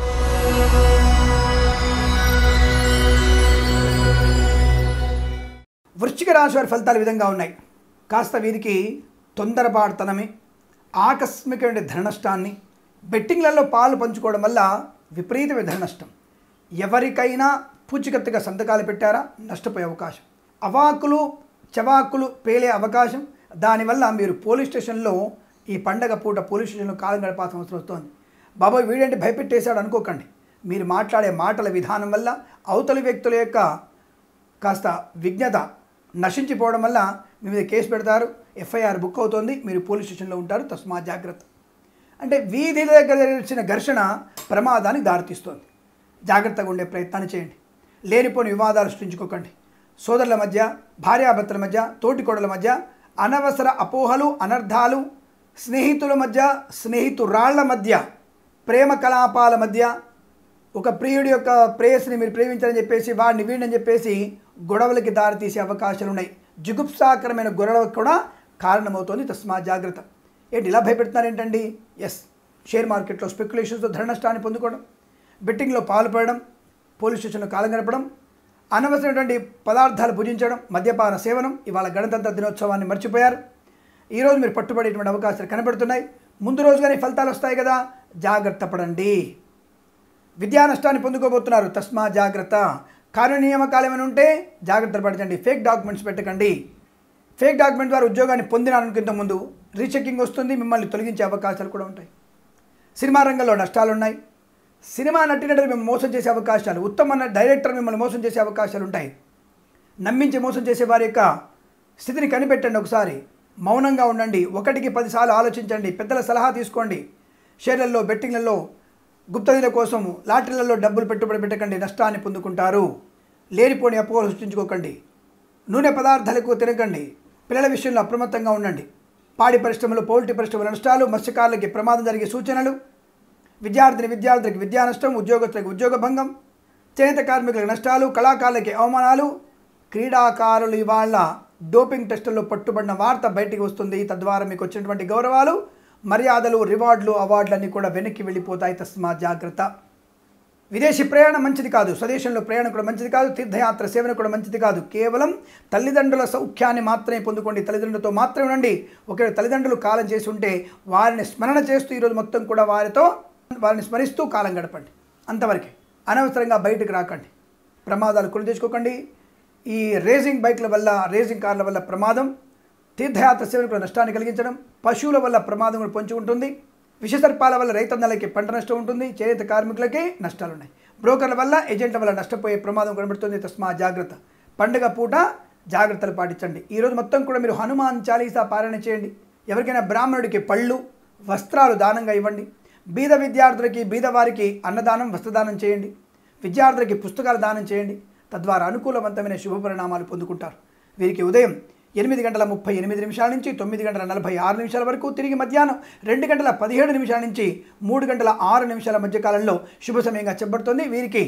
వృశ్చిక రాశి వారి ఫలితాలు ఈ విధంగా ఉన్నాయి కాస్త వీరికి తొందరపాటుతనమే ఆకస్మికమైన ధన నష్టాన్ని బెట్టింగ్లలో పాలు పంచుకోవడం వల్ల విపరీతమైన ధన నష్టం ఎవరికైనా పూచికత్తుగా సంతకాలు పెట్టారా నష్టపోయే అవకాశం అవాకులు చవాకులు పేలే అవకాశం దానివల్ల మీరు పోలీస్ స్టేషన్లో ఈ పండగ పూట పోలీస్ స్టేషన్లో కాలం గడపాల్సిన అవసరం వస్తుంది బాబాయ్ వీడంటే భయపెట్టేశాడు అనుకోకండి మీరు మాట్లాడే మాటల విధానం వల్ల అవతలి వ్యక్తుల యొక్క కాస్త విజ్ఞత నశించిపోవడం వల్ల మీ మీద కేసు పెడతారు ఎఫ్ఐఆర్ బుక్ అవుతుంది మీరు పోలీస్ స్టేషన్లో ఉంటారు తస్మా జాగ్రత్త అంటే వీధి దగ్గర వచ్చిన ఘర్షణ ప్రమాదానికి దారితీస్తుంది జాగ్రత్తగా ఉండే ప్రయత్నాన్ని చేయండి లేనిపోని వివాదాలు సృష్టించుకోకండి సోదరుల మధ్య భార్యాభర్తల మధ్య తోటికోడల మధ్య అనవసర అపోహలు అనర్థాలు స్నేహితుల మధ్య స్నేహితురాళ్ల మధ్య ప్రేమ కలాపాల మధ్య ఒక ప్రియుడి యొక్క ప్రేయస్ని మీరు ప్రేమించాలని చెప్పేసి వాడిని వీడిని చెప్పేసి గొడవలకి దారితీసే అవకాశాలు ఉన్నాయి జుగుప్సాకరమైన గొడవలకు కూడా కారణమవుతోంది తస్మా జాగ్రత్త ఏంటి ఇలా భయపెడుతున్నారు ఏంటండి ఎస్ షేర్ మార్కెట్లో స్పెక్యులేషన్స్తో ధర నష్టాన్ని పొందుకోవడం బెట్టింగ్లో పాల్పడడం పోలీస్ స్టేషన్లో కాలం గడపడం అనవసరమైనటువంటి పదార్థాలు భుజించడం మద్యపాన సేవనం ఇవాళ గణతంత్ర దినోత్సవాన్ని మర్చిపోయారు ఈరోజు మీరు పట్టుబడేటువంటి అవకాశాలు కనబడుతున్నాయి ముందు రోజుగానే ఫలితాలు వస్తాయి కదా జాగ్రత్త పడండి విద్యా నష్టాన్ని పొందుకోబోతున్నారు తస్మా జాగ్రత్త కానూని నియామకాలు ఏమైనా ఉంటే జాగ్రత్తలు పడకండి ఫేక్ డాక్యుమెంట్స్ పెట్టకండి ఫేక్ డాక్యుమెంట్ ద్వారా ఉద్యోగాన్ని పొందినారనుకుంత ముందు రీచెకింగ్ వస్తుంది మిమ్మల్ని తొలగించే అవకాశాలు కూడా ఉంటాయి సినిమా రంగంలో నష్టాలు ఉన్నాయి సినిమా నటినట్లు మేము మోసం చేసే అవకాశాలు ఉత్తమ న- డైరెక్టర్ మిమ్మల్ని మోసం చేసే అవకాశాలు ఉంటాయి నమ్మించి మోసం చేసే వారి యొక్క స్థితిని కనిపెట్టండి ఒకసారి మౌనంగా ఉండండి ఒకటికి పదిసార్లు ఆలోచించండి పెద్దల సలహా తీసుకోండి షేర్లలో బెట్టింగ్లలో గుప్తనిల కోసం లాటరీలలో డబ్బులు పెట్టుబడి పెట్టకండి నష్టాన్ని పొందుకుంటారు లేనిపోని అపోహలు సృష్టించుకోకండి నూనె పదార్థాలకు తినకండి పిల్లల విషయంలో అప్రమత్తంగా ఉండండి పాడి పరిశ్రమలు పౌల్ట్రీ పరిశ్రమల నష్టాలు మత్స్యకారులకి ప్రమాదం జరిగే సూచనలు విద్యార్థిని విద్యార్థులకు విద్యా నష్టం ఉద్యోగస్తులకు ఉద్యోగ భంగం చేనేత కార్మికులకు నష్టాలు కళాకారులకి అవమానాలు క్రీడాకారులు ఇవాళ డోపింగ్ టెస్టుల్లో పట్టుబడిన వార్త బయటికి వస్తుంది తద్వారా మీకు వచ్చినటువంటి గౌరవాలు మర్యాదలు రివార్డులు అవార్డులన్నీ కూడా వెనక్కి వెళ్ళిపోతాయి తస్మా జాగ్రత్త విదేశీ ప్రయాణం మంచిది కాదు స్వదేశంలో ప్రయాణం కూడా మంచిది కాదు తీర్థయాత్ర సేవన కూడా మంచిది కాదు కేవలం తల్లిదండ్రుల సౌఖ్యాన్ని మాత్రమే పొందుకోండి తల్లిదండ్రులతో మాత్రమే ఉండండి ఒకవేళ తల్లిదండ్రులు కాలం చేసి ఉంటే వారిని స్మరణ చేస్తూ ఈరోజు మొత్తం కూడా వారితో వారిని స్మరిస్తూ కాలం గడపండి అంతవరకే అనవసరంగా బయటకు రాకండి ప్రమాదాలు కొని తెచ్చుకోకండి ఈ రేసింగ్ బైక్ల వల్ల రేసింగ్ కార్ల వల్ల ప్రమాదం తీర్థయాత్ర సేవలకు కూడా నష్టాన్ని కలిగించడం పశువుల వల్ల ప్రమాదం కూడా పొంచి ఉంటుంది విషసర్పాల వల్ల రైతన్నలకి పంట నష్టం ఉంటుంది చేనేత కార్మికులకి నష్టాలు ఉన్నాయి బ్రోకర్ల వల్ల ఏజెంట్ల వల్ల నష్టపోయే ప్రమాదం కనబడుతుంది తస్మా జాగ్రత్త పండుగ పూట జాగ్రత్తలు పాటించండి ఈరోజు మొత్తం కూడా మీరు హనుమాన్ చాలీసా పారాయణ చేయండి ఎవరికైనా బ్రాహ్మణుడికి పళ్ళు వస్త్రాలు దానంగా ఇవ్వండి బీద విద్యార్థులకి బీద వారికి అన్నదానం వస్త్రదానం చేయండి విద్యార్థులకి పుస్తకాలు దానం చేయండి తద్వారా అనుకూలవంతమైన శుభ పరిణామాలు పొందుకుంటారు వీరికి ఉదయం ఎనిమిది గంటల ముప్పై ఎనిమిది నిమిషాల నుంచి తొమ్మిది గంటల నలభై ఆరు నిమిషాల వరకు తిరిగి మధ్యాహ్నం రెండు గంటల పదిహేడు నిమిషాల నుంచి మూడు గంటల ఆరు నిమిషాల మధ్య కాలంలో శుభ సమయంగా చెప్పబడుతుంది వీరికి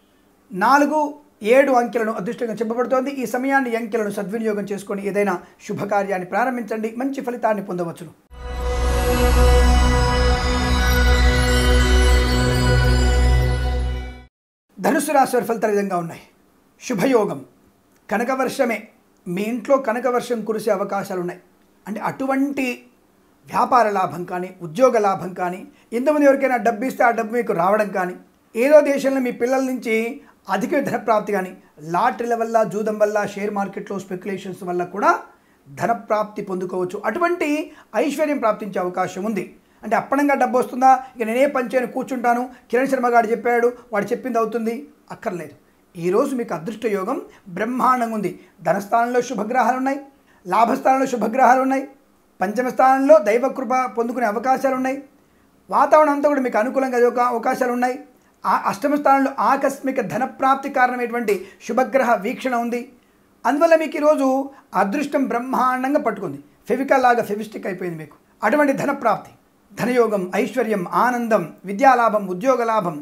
నాలుగు ఏడు అంకెలను అదృష్టంగా చెప్పబడుతోంది ఈ సమయాన్ని ఈ అంకెలను సద్వినియోగం చేసుకొని ఏదైనా శుభకార్యాన్ని ప్రారంభించండి మంచి ఫలితాన్ని పొందవచ్చును ధనుసు రాశి వారి ఫలితాలు ఈ విధంగా ఉన్నాయి శుభయోగం కనకవర్షమే మీ ఇంట్లో కనకవర్షం కురిసే అవకాశాలు ఉన్నాయి అంటే అటువంటి వ్యాపార లాభం కానీ ఉద్యోగ లాభం కానీ ఎంతమంది ఎవరికైనా డబ్బు ఇస్తే ఆ డబ్బు మీకు రావడం కానీ ఏదో దేశంలో మీ పిల్లల నుంచి అధిక ధన ప్రాప్తి కానీ లాటరీల వల్ల జూదం వల్ల షేర్ మార్కెట్లో స్పెక్యులేషన్స్ వల్ల కూడా ధన ప్రాప్తి పొందుకోవచ్చు అటువంటి ఐశ్వర్యం ప్రాప్తించే అవకాశం ఉంది అంటే అప్పనంగా డబ్బు వస్తుందా ఇక నేనే పని చేయను కూర్చుంటాను కిరణ్ శర్మ గారు చెప్పాడు వాడు చెప్పింది అవుతుంది అక్కర్లేదు ఈరోజు మీకు అదృష్ట యోగం బ్రహ్మాండంగా ఉంది ధనస్థానంలో శుభగ్రహాలు ఉన్నాయి లాభస్థానంలో శుభగ్రహాలు ఉన్నాయి పంచమ స్థానంలో దైవకృప పొందుకునే అవకాశాలు ఉన్నాయి వాతావరణం అంతా కూడా మీకు అనుకూలంగా అయ్యే ఒక అవకాశాలు ఉన్నాయి ఆ అష్టమ స్థానంలో ఆకస్మిక ధన ప్రాప్తి కారణమైనటువంటి శుభగ్రహ వీక్షణ ఉంది అందువల్ల మీకు ఈరోజు అదృష్టం బ్రహ్మాండంగా పట్టుకుంది ఫెవికల్ లాగా ఫెవిస్టిక్ అయిపోయింది మీకు అటువంటి ధన ప్రాప్తి ధనయోగం ఐశ్వర్యం ఆనందం విద్యాలాభం ఉద్యోగ లాభం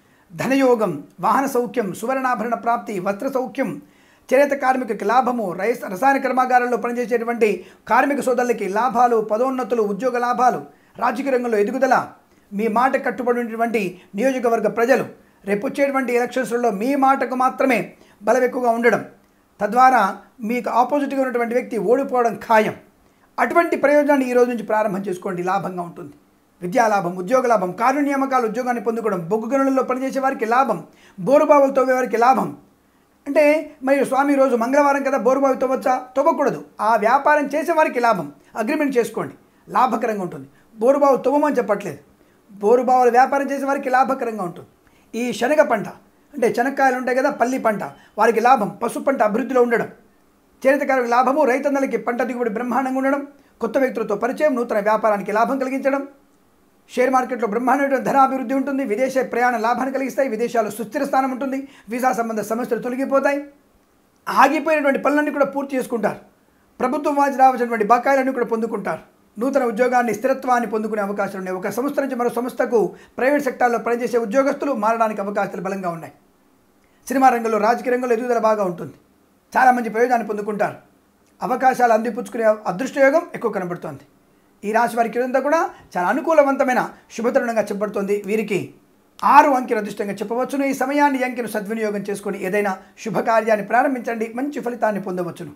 ధనయోగం వాహన సౌఖ్యం సువర్ణాభరణ ప్రాప్తి వస్త్ర సౌఖ్యం చేనేత కార్మికులకి లాభము రైస్ రసాయన కర్మాగారాల్లో పనిచేసేటువంటి కార్మిక సోదరులకి లాభాలు పదోన్నతులు ఉద్యోగ లాభాలు రాజకీయ రంగంలో ఎదుగుదల మీ మాట కట్టుబడినటువంటి నియోజకవర్గ ప్రజలు రేపు వచ్చేటువంటి ఎలక్షన్స్లలో మీ మాటకు మాత్రమే బలం ఎక్కువగా ఉండడం తద్వారా మీకు ఆపోజిట్గా ఉన్నటువంటి వ్యక్తి ఓడిపోవడం ఖాయం అటువంటి ప్రయోజనాన్ని ఈ రోజు నుంచి ప్రారంభం చేసుకోండి లాభంగా ఉంటుంది విద్యాలాభం ఉద్యోగ లాభం కారు నియామకాలు ఉద్యోగాన్ని పొందుకోవడం బొగ్గు గనులలో పనిచేసే వారికి లాభం బోరుబావులు తవ్వే వారికి లాభం అంటే మరి స్వామి రోజు మంగళవారం కదా బోరుబావి తవ్వచ్చా తవ్వకూడదు ఆ వ్యాపారం చేసే వారికి లాభం అగ్రిమెంట్ చేసుకోండి లాభకరంగా ఉంటుంది బోరుబావు తవ్వమని చెప్పట్లేదు బోరుబావుల వ్యాపారం చేసే వారికి లాభకరంగా ఉంటుంది ఈ శనగ పంట అంటే శనక్కాయలు ఉంటాయి కదా పల్లి పంట వారికి లాభం పసుపు పంట అభివృద్ధిలో ఉండడం చేనేతకారులకు లాభము రైతన్నలకి పంట దిగుబడి బ్రహ్మాండంగా ఉండడం కొత్త వ్యక్తులతో పరిచయం నూతన వ్యాపారానికి లాభం కలిగించడం షేర్ మార్కెట్లో బ్రహ్మాండమైన ధనాభివృద్ధి ఉంటుంది విదేశీ ప్రయాణ లాభాన్ని కలిగిస్తాయి విదేశాల్లో సుస్థిర స్థానం ఉంటుంది వీసా సంబంధ సమస్యలు తొలగిపోతాయి ఆగిపోయినటువంటి పనులన్నీ కూడా పూర్తి చేసుకుంటారు ప్రభుత్వం వాచి రావాల్సినటువంటి బకాయిలన్నీ కూడా పొందుకుంటారు నూతన ఉద్యోగాన్ని స్థిరత్వాన్ని పొందుకునే అవకాశాలు ఉన్నాయి ఒక సంస్థ నుంచి మరో సంస్థకు ప్రైవేట్ సెక్టార్లో పనిచేసే ఉద్యోగస్తులు మారడానికి అవకాశాలు బలంగా ఉన్నాయి సినిమా రంగంలో రాజకీయ రంగంలో ఎదుగుదల బాగా ఉంటుంది చాలా మంచి ప్రయోజనాన్ని పొందుకుంటారు అవకాశాలు అందిపుచ్చుకునే అదృష్టయోగం ఎక్కువ కనబడుతోంది ఈ రాశి వారికి ఇదంతా కూడా చాలా అనుకూలవంతమైన శుభతరుణంగా చెప్పబడుతోంది వీరికి ఆరు అంకెల అదృష్టంగా చెప్పవచ్చును ఈ సమయాన్ని ఈ అంకెను సద్వినియోగం చేసుకొని ఏదైనా శుభకార్యాన్ని ప్రారంభించండి మంచి ఫలితాన్ని పొందవచ్చును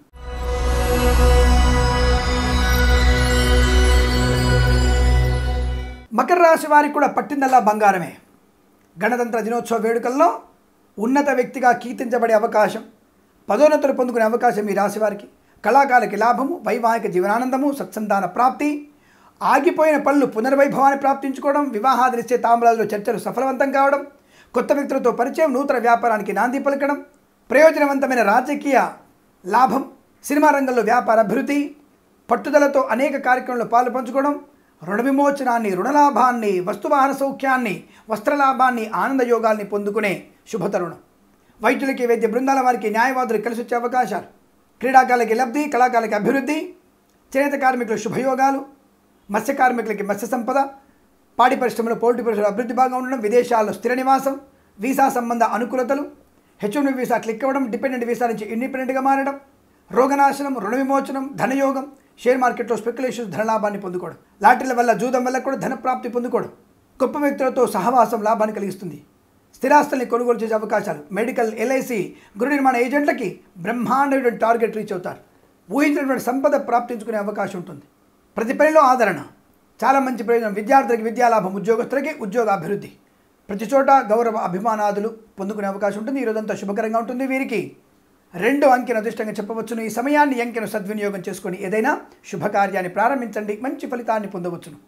మకర రాశి వారికి కూడా పట్టిందల్లా బంగారమే గణతంత్ర దినోత్సవ వేడుకల్లో ఉన్నత వ్యక్తిగా కీర్తించబడే అవకాశం పదోన్నతులు పొందుకునే అవకాశం ఈ రాశి వారికి కళాకారులకి లాభము వైవాహిక జీవనానందము సత్సంతాన ప్రాప్తి ఆగిపోయిన పనులు పునర్వైభవాన్ని ప్రాప్తించుకోవడం వివాహాదినిచ్చే తాంబూలాల్లో చర్చలు సఫలవంతం కావడం కొత్త వ్యక్తులతో పరిచయం నూతన వ్యాపారానికి నాంది పలకడం ప్రయోజనవంతమైన రాజకీయ లాభం సినిమా రంగంలో వ్యాపార అభివృద్ధి పట్టుదలతో అనేక కార్యక్రమాల్లో పాలు పంచుకోవడం రుణ విమోచనాన్ని రుణలాభాన్ని వస్తువాహన సౌఖ్యాన్ని వస్త్రలాభాన్ని ఆనందయోగాల్ని పొందుకునే శుభతరుణం వైద్యులకి వైద్య బృందాల వారికి న్యాయవాదులు కలిసి వచ్చే అవకాశాలు క్రీడాకారులకి లబ్ధి కళాకారులకి అభివృద్ధి చేనేత కార్మికులకు శుభయోగాలు మత్స్య కార్మికులకి మత్స్య సంపద పాడి పరిశ్రమలో పోల్ట్రీ పరిశ్రమలో అభివృద్ధి బాగా ఉండడం విదేశాల్లో స్థిర నివాసం వీసా సంబంధ అనుకూలతలు హెచ్ఎండి వీసా క్లిక్ అవ్వడం డిపెండెంట్ వీసా నుంచి ఇండిపెండెంట్గా మారడం రోగనాశనం రుణ విమోచనం ధనయోగం షేర్ మార్కెట్లో స్పెక్యులేషన్స్ ధనలాభాన్ని పొందుకోవడం లాటరీల వల్ల జూదం వల్ల కూడా ధన ప్రాప్తి పొందుకోవడం గొప్ప వ్యక్తులతో సహవాసం లాభాన్ని కలిగిస్తుంది స్థిరాస్తుల్ని కొనుగోలు చేసే అవకాశాలు మెడికల్ ఎల్ఐసి గృహ నిర్మాణ ఏజెంట్లకి బ్రహ్మాండమైన టార్గెట్ రీచ్ అవుతారు ఊహించినటువంటి సంపద ప్రాప్తించుకునే అవకాశం ఉంటుంది ప్రతి పనిలో ఆదరణ చాలా మంచి ప్రయోజనం విద్యార్థులకి విద్యాలాభం ఉద్యోగస్తులకి ఉద్యోగ అభివృద్ధి ప్రతి చోట గౌరవ అభిమానాదులు పొందుకునే అవకాశం ఉంటుంది ఈ రోజంతా శుభకరంగా ఉంటుంది వీరికి రెండు అంకెను అదృష్టంగా చెప్పవచ్చును ఈ సమయాన్ని ఈ అంకెను సద్వినియోగం చేసుకొని ఏదైనా శుభకార్యాన్ని ప్రారంభించండి మంచి ఫలితాన్ని పొందవచ్చును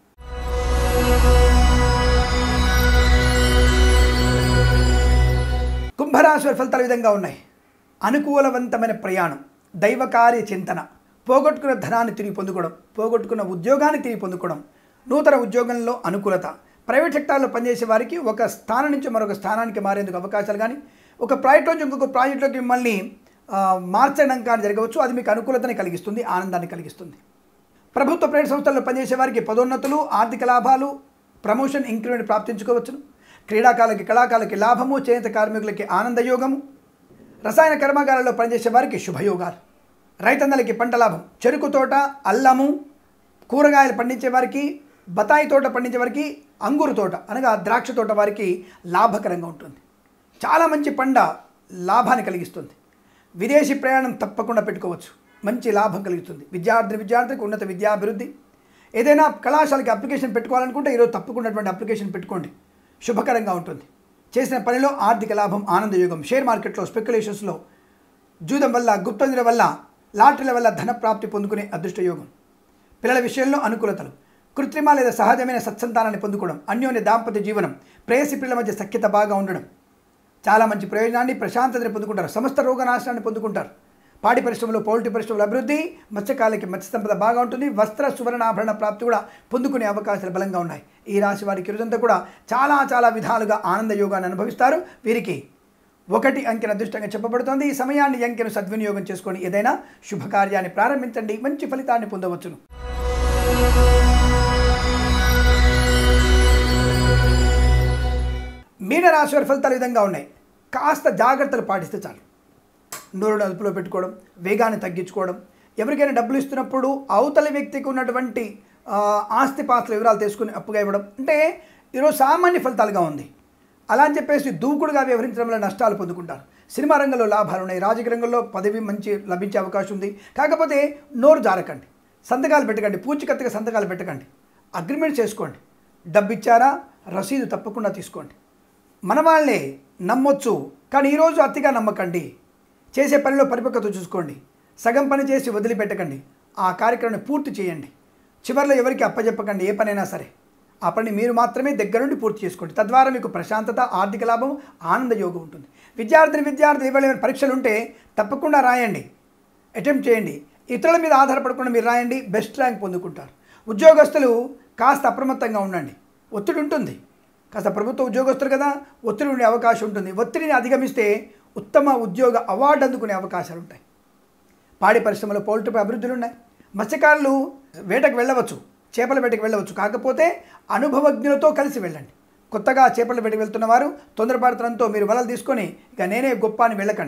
కుంభరాశి వారి ఫలితాలు ఈ విధంగా ఉన్నాయి అనుకూలవంతమైన ప్రయాణం దైవకార్య చింతన పోగొట్టుకున్న ధనాన్ని తిరిగి పొందుకోవడం పోగొట్టుకున్న ఉద్యోగాన్ని తిరిగి పొందుకోవడం నూతన ఉద్యోగంలో అనుకూలత ప్రైవేట్ సెక్టార్లో పనిచేసే వారికి ఒక స్థానం నుంచి మరొక స్థానానికి మారేందుకు అవకాశాలు కానీ ఒక ప్రాజెక్ట్ నుంచి ఇంకొక ప్రాజెక్టులోకి మిమ్మల్ని ఆ, మార్చడం కానీ జరగవచ్చు అది మీకు అనుకూలతని కలిగిస్తుంది ఆనందాన్ని కలిగిస్తుంది ప్రభుత్వ ప్రైవేట్ సంస్థల్లో పనిచేసే వారికి పదోన్నతులు ఆర్థిక లాభాలు ప్రమోషన్ ఇంక్రిమెంట్ ప్రాప్తించుకోవచ్చును క్రీడాకారులకి కళాకారులకి లాభము చేనేత కార్మికులకి ఆనందయోగము రసాయన కర్మాగారాల్లో పనిచేసే వారికి శుభయోగాలు రైతన్నలకి పంట లాభం చెరుకు తోట అల్లము కూరగాయలు పండించే వారికి బతాయి తోట పండించే వారికి అంగూరు తోట అనగా ద్రాక్ష తోట వారికి లాభకరంగా ఉంటుంది చాలా మంచి పంట లాభాన్ని కలిగిస్తుంది విదేశీ ప్రయాణం తప్పకుండా పెట్టుకోవచ్చు మంచి లాభం కలుగుతుంది విద్యార్థి విద్యార్థులకు ఉన్నత విద్యాభివృద్ధి ఏదైనా కళాశాలకి అప్లికేషన్ పెట్టుకోవాలనుకుంటే ఈరోజు తప్పకుండా అప్లికేషన్ పెట్టుకోండి శుభకరంగా ఉంటుంది చేసిన పనిలో ఆర్థిక లాభం ఆనందయోగం షేర్ మార్కెట్లో స్పెక్యులేషన్స్లో జూదం వల్ల గుప్తంజల వల్ల లాటరీల వల్ల ధన ప్రాప్తి పొందుకునే అదృష్ట యోగం పిల్లల విషయంలో అనుకూలతలు కృత్రిమ లేదా సహజమైన సత్సంతానాన్ని పొందుకోవడం అన్యోన్య దాంపత్య జీవనం ప్రేయసి పిల్లల మధ్య సఖ్యత బాగా ఉండడం చాలా మంచి ప్రయోజనాన్ని ప్రశాంతతని పొందుకుంటారు సమస్త రోగ నాశనాన్ని పొందుకుంటారు పాడి పరిశ్రమలో పౌల్ట్రీ పరిశ్రమల అభివృద్ధి మత్స్యకాలకి మత్స్య సంపద బాగా ఉంటుంది వస్త్ర సువర్ణాభరణ ప్రాప్తి కూడా పొందుకునే అవకాశాలు బలంగా ఉన్నాయి ఈ రాశి వారికి రోజంతా కూడా చాలా చాలా విధాలుగా ఆనంద యోగాన్ని అనుభవిస్తారు వీరికి ఒకటి అంకెను అదృష్టంగా చెప్పబడుతోంది ఈ సమయాన్ని ఈ అంకెను సద్వినియోగం చేసుకొని ఏదైనా శుభకార్యాన్ని ప్రారంభించండి మంచి ఫలితాన్ని పొందవచ్చును మీనరాశి వారి ఫలితాలు ఈ విధంగా ఉన్నాయి కాస్త జాగ్రత్తలు పాటిస్తే చాలు నోరును అదుపులో పెట్టుకోవడం వేగాన్ని తగ్గించుకోవడం ఎవరికైనా డబ్బులు ఇస్తున్నప్పుడు అవతలి వ్యక్తికి ఉన్నటువంటి ఆ, ఆస్తిపాస్తుల వివరాలు తీసుకుని అప్పుగా ఇవ్వడం అంటే ఈరోజు సామాన్య ఫలితాలుగా ఉంది అలా అని చెప్పేసి దూకుడుగా వ్యవహరించడం వల్ల నష్టాలు పొందుకుంటారు సినిమా రంగంలో లాభాలు ఉన్నాయి రాజకీయ రంగంలో పదవి మంచి లభించే అవకాశం ఉంది కాకపోతే నోరు జారకండి సంతకాలు పెట్టకండి పూచికత్తుగా సంతకాలు పెట్టకండి అగ్రిమెంట్ చేసుకోండి డబ్బు ఇచ్చారా రసీదు తప్పకుండా తీసుకోండి మన వాళ్ళే నమ్మొచ్చు కానీ ఈరోజు అతిగా నమ్మకండి చేసే పనిలో పరిపక్వత చూసుకోండి సగం పని చేసి వదిలిపెట్టకండి ఆ కార్యక్రమాన్ని పూర్తి చేయండి చివరిలో ఎవరికి అప్పచెప్పకండి ఏ పనైనా సరే ఆ పని మీరు మాత్రమే దగ్గరుండి పూర్తి చేసుకోండి తద్వారా మీకు ప్రశాంతత ఆర్థిక లాభం ఆనంద యోగం ఉంటుంది విద్యార్థిని విద్యార్థులు ఇవాళ ఏమైనా పరీక్షలు ఉంటే తప్పకుండా రాయండి అటెంప్ట్ చేయండి ఇతరుల మీద ఆధారపడకుండా మీరు రాయండి బెస్ట్ ర్యాంక్ పొందుకుంటారు ఉద్యోగస్తులు కాస్త అప్రమత్తంగా ఉండండి ఒత్తిడి ఉంటుంది కాస్త ప్రభుత్వ ఉద్యోగస్తులు కదా ఒత్తిడి ఉండే అవకాశం ఉంటుంది ఒత్తిడిని అధిగమిస్తే ఉత్తమ ఉద్యోగ అవార్డు అందుకునే అవకాశాలు ఉంటాయి పాడి పరిశ్రమలో పౌల్ట్రీ అభివృద్ధులు ఉన్నాయి మత్స్యకారులు వేటకు వెళ్ళవచ్చు చేపల వేటకు వెళ్ళవచ్చు కాకపోతే అనుభవజ్ఞులతో కలిసి వెళ్ళండి కొత్తగా చేపల వేటకు వెళ్తున్న వారు తొందరపడతనంతో మీరు వలలు తీసుకొని ఇక నేనే గొప్ప అని వెళ్ళకండి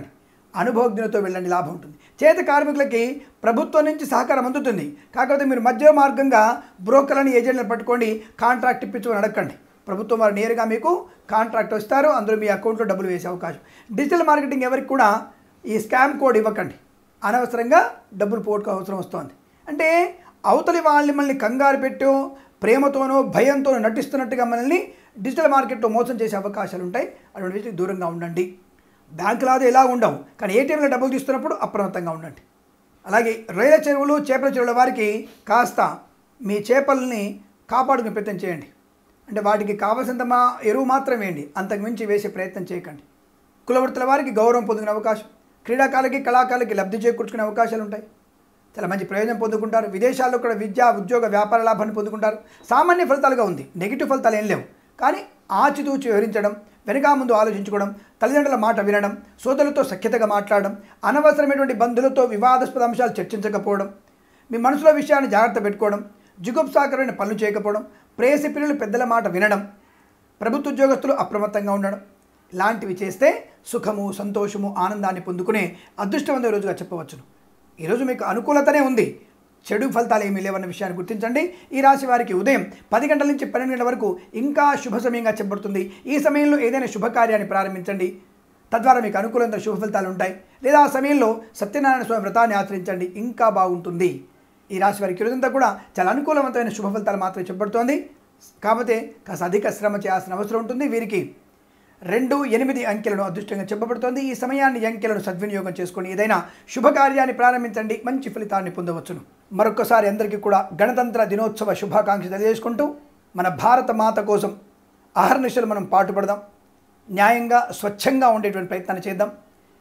అనుభవజ్ఞులతో వెళ్ళండి లాభం ఉంటుంది చేత కార్మికులకి ప్రభుత్వం నుంచి సహకారం అందుతుంది కాకపోతే మీరు మధ్య మార్గంగా బ్రోకర్లని ఏజెంట్లను పట్టుకోండి కాంట్రాక్ట్ ఇప్పించుకొని అడగండి ప్రభుత్వం వారు నేరుగా మీకు కాంట్రాక్ట్ వస్తారు అందులో మీ అకౌంట్లో డబ్బులు వేసే అవకాశం డిజిటల్ మార్కెటింగ్ ఎవరికి కూడా ఈ స్కామ్ కోడ్ ఇవ్వకండి అనవసరంగా డబ్బులు పోటుకు అవసరం వస్తుంది అంటే అవతలి వాళ్ళు మిమ్మల్ని కంగారు పెట్టో ప్రేమతోనో భయంతోనో నటిస్తున్నట్టుగా మనల్ని డిజిటల్ మార్కెట్లో మోసం చేసే అవకాశాలు ఉంటాయి అటువంటి వీటికి దూరంగా ఉండండి బ్యాంకులో అది ఎలా ఉండవు కానీ ఏటీఎంలో డబ్బులు తీస్తున్నప్పుడు అప్రమత్తంగా ఉండండి అలాగే రొయ్యల చెరువులు చేపల చెరువుల వారికి కాస్త మీ చేపల్ని కాపాడుకునే ప్రయత్నం చేయండి అంటే వాటికి కావలసినంత మా ఎరువు మాత్రం వేయండి అంతకు మించి వేసే ప్రయత్నం చేయకండి కులవృత్తుల వారికి గౌరవం పొందుకునే అవకాశం క్రీడాకారులకి కళాకారులకి లబ్ధి చేకూర్చుకునే అవకాశాలు ఉంటాయి చాలా మంచి ప్రయోజనం పొందుకుంటారు విదేశాల్లో కూడా విద్య ఉద్యోగ వ్యాపార లాభాన్ని పొందుకుంటారు సామాన్య ఫలితాలుగా ఉంది నెగిటివ్ ఫలితాలు ఏం లేవు కానీ ఆచితూచి వివరించడం వెనక ముందు ఆలోచించుకోవడం తల్లిదండ్రుల మాట వినడం సోదరులతో సఖ్యతగా మాట్లాడడం అనవసరమైనటువంటి బంధువులతో వివాదాస్పద అంశాలు చర్చించకపోవడం మీ మనసులో విషయాన్ని జాగ్రత్త పెట్టుకోవడం జుగుప్సాకరమైన పనులు చేయకపోవడం ప్రేయసి పిల్లలు పెద్దల మాట వినడం ప్రభుత్వ ఉద్యోగస్తులు అప్రమత్తంగా ఉండడం ఇలాంటివి చేస్తే సుఖము సంతోషము ఆనందాన్ని పొందుకునే అదృష్టవంత రోజుగా చెప్పవచ్చును ఈరోజు మీకు అనుకూలతనే ఉంది చెడు ఫలితాలు ఏమీ లేవన్న విషయాన్ని గుర్తించండి ఈ రాశి వారికి ఉదయం పది గంటల నుంచి పన్నెండు గంటల వరకు ఇంకా శుభ సమయంగా చెప్పబడుతుంది ఈ సమయంలో ఏదైనా శుభకార్యాన్ని ప్రారంభించండి తద్వారా మీకు అనుకూలంగా శుభ ఫలితాలు ఉంటాయి లేదా ఆ సమయంలో సత్యనారాయణ స్వామి వ్రతాన్ని ఆచరించండి ఇంకా బాగుంటుంది ఈ రాశి వారికి ఈరోజంతా కూడా చాలా అనుకూలవంతమైన శుభ ఫలితాలు మాత్రమే చెప్పబడుతోంది కాకపోతే కాస్త అధిక శ్రమ చేయాల్సిన అవసరం ఉంటుంది వీరికి రెండు ఎనిమిది అంకెలను అదృష్టంగా చెప్పబడుతోంది ఈ సమయాన్ని ఈ అంకెలను సద్వినియోగం చేసుకొని ఏదైనా శుభకార్యాన్ని ప్రారంభించండి మంచి ఫలితాన్ని పొందవచ్చును మరొకసారి అందరికీ కూడా గణతంత్ర దినోత్సవ శుభాకాంక్షలు తెలియజేసుకుంటూ మన భారత మాత కోసం అహర్నిశలు మనం పాటుపడదాం న్యాయంగా స్వచ్ఛంగా ఉండేటువంటి ప్రయత్నాన్ని చేద్దాం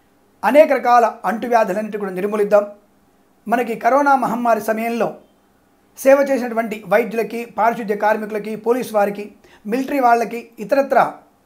అనేక రకాల అంటువ్యాధులన్నిటి కూడా నిర్మూలిద్దాం మనకి కరోనా మహమ్మారి సమయంలో సేవ చేసినటువంటి వైద్యులకి పారిశుద్ధ్య కార్మికులకి పోలీస్ వారికి మిలిటరీ వాళ్ళకి ఇతరత్ర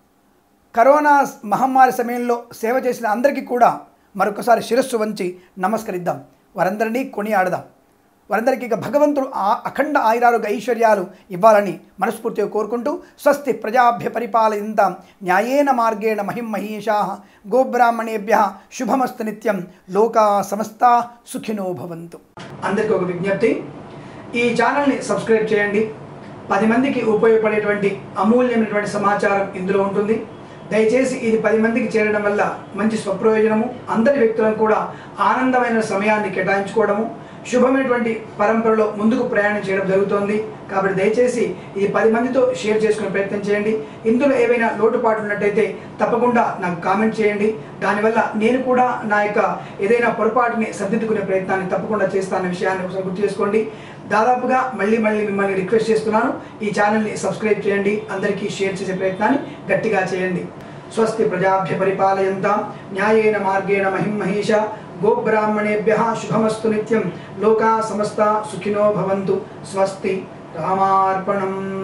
కరోనా మహమ్మారి సమయంలో సేవ చేసిన అందరికీ కూడా మరొకసారి శిరస్సు వంచి నమస్కరిద్దాం వారందరినీ కొనియాడదాం వారందరికీ ఇక భగవంతుడు ఆ అఖండ ఆయురారోగ్య ఐశ్వర్యాలు ఇవ్వాలని మనస్ఫూర్తిగా కోరుకుంటూ స్వస్తి ప్రజాభ్య పరిపాలయంతాం న్యాయేన మార్గేణ మహిం మహీషా గోబ్రాహ్మణేభ్య శుభమస్తు నిత్యం లోకా సమస్త సుఖినో భవంతు అందరికీ ఒక విజ్ఞప్తి ఈ ఛానల్ని సబ్స్క్రైబ్ చేయండి పది మందికి ఉపయోగపడేటువంటి అమూల్యమైనటువంటి సమాచారం ఇందులో ఉంటుంది దయచేసి ఇది పది మందికి చేరడం వల్ల మంచి స్వప్రయోజనము అందరి వ్యక్తులను కూడా ఆనందమైన సమయాన్ని కేటాయించుకోవడము శుభమైనటువంటి పరంపరలో ముందుకు ప్రయాణం చేయడం జరుగుతోంది కాబట్టి దయచేసి ఇది పది మందితో షేర్ చేసుకునే ప్రయత్నం చేయండి ఇందులో ఏవైనా లోటుపాట్లు ఉన్నట్టయితే తప్పకుండా నాకు కామెంట్ చేయండి దానివల్ల నేను కూడా నా యొక్క ఏదైనా పొరపాటుని సర్దిద్దుకునే ప్రయత్నాన్ని తప్పకుండా చేస్తానన్న విషయాన్ని ఒకసారి గుర్తు చేసుకోండి దాదాపుగా మళ్ళీ మళ్ళీ మిమ్మల్ని రిక్వెస్ట్ చేస్తున్నాను ఈ ఛానల్ని సబ్స్క్రైబ్ చేయండి అందరికీ షేర్ చేసే ప్రయత్నాన్ని గట్టిగా చేయండి స్వస్తి ప్రజాభ్య పరిపాలయంతాం న్యాయేన మార్గేణ మహిం మహేష గోబ్రాహ్మణేభ్య శుభమస్తు నిత్యం లోకా సమస్త సుఖినో భవంతు స్వస్తి రామార్పణం